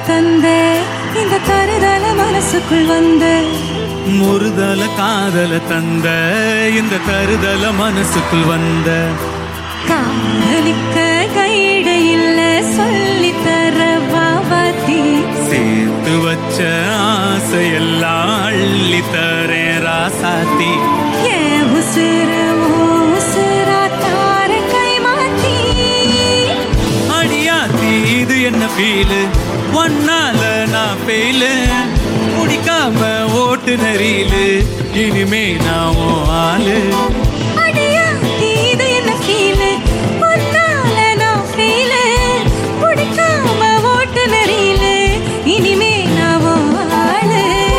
தந்த இந்த தருதல மனசுக்குள் வந்த முறுதல காதல தந்த இந்த தருதல மனசுக்குள் வந்த காதலிக்க கையிட இல்ல சொல்லி தர பாபாத்தி சேர்த்து வச்ச ஆசையெல்லாம் அள்ளி தரேன் ராசாத்தி ஏன் உசுறு உசுரா தார கை மாத்தி அடியாத்தி இது என்ன ஃபீலு ஒன்னால நான் ஃபெயிலு முடிக்காம ஓட்டு நெறியிலு இனிமே நான் உன் ஆளு அடியா இது என்ன ஃபீல் உன்னால நான் ஃபீல் பிடிக்காம ஓட்டு நெறியில இனிமே நான் உன் ஆளு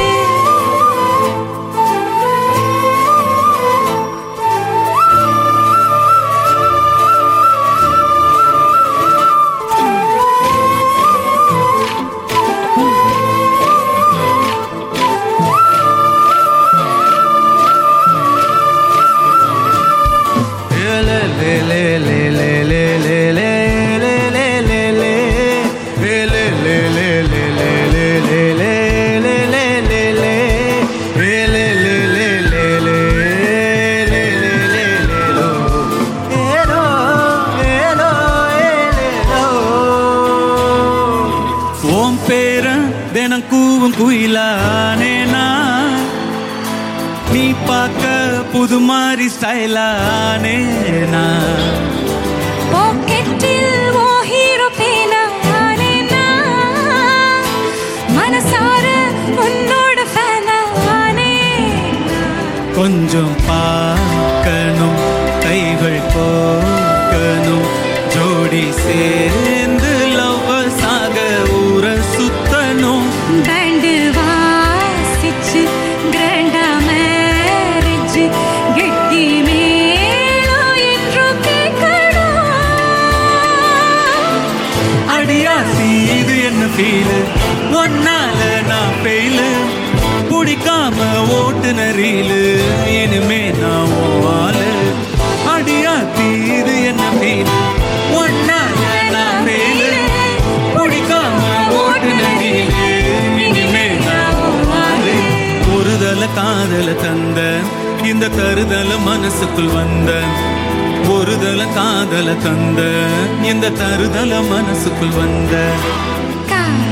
ஓம் பேர தினம் கூவும் குயிலானேனா நீ பார்க்க புது மாதிரி ஸ்டைலானேனா பாக்கெட்டில் ஓ ஹீரோ பேனா நானே நான். மனசார உன்னோட ஃபேனா நானே நான். கொஞ்சம் பார்க்கணும் கைகள் கோக்கணும் ஜோடி சேர்ந்து லவ்வர்ஸாக ஊர சுத்தணும் பேண்டு வாசிச்சு கிராண்டா மேரேஜ் கெட்டி மேளம் என்றும் கேட்கணும் அடியாசி இது என்ன ஃபீலு ஒன்னால நான் ஃபெயிலு பிடிக்காம ஓட்டுன ரீலு இனிமே நான் உன் ஆளு அடியாத்தி இது என்ன ஃபீலு ஒன்னால நான் ஃபெயிலு பிடிக்காம ஓட்டுன ரீலு இனிமே நான் உன் ஆளு ஒருதல காதல தந்த இந்த தருதல மனசுக்குள் வந்த ஒருதல காதல தந்த இந்த தருதல மனசுக்குள் வந்த காதலிக்க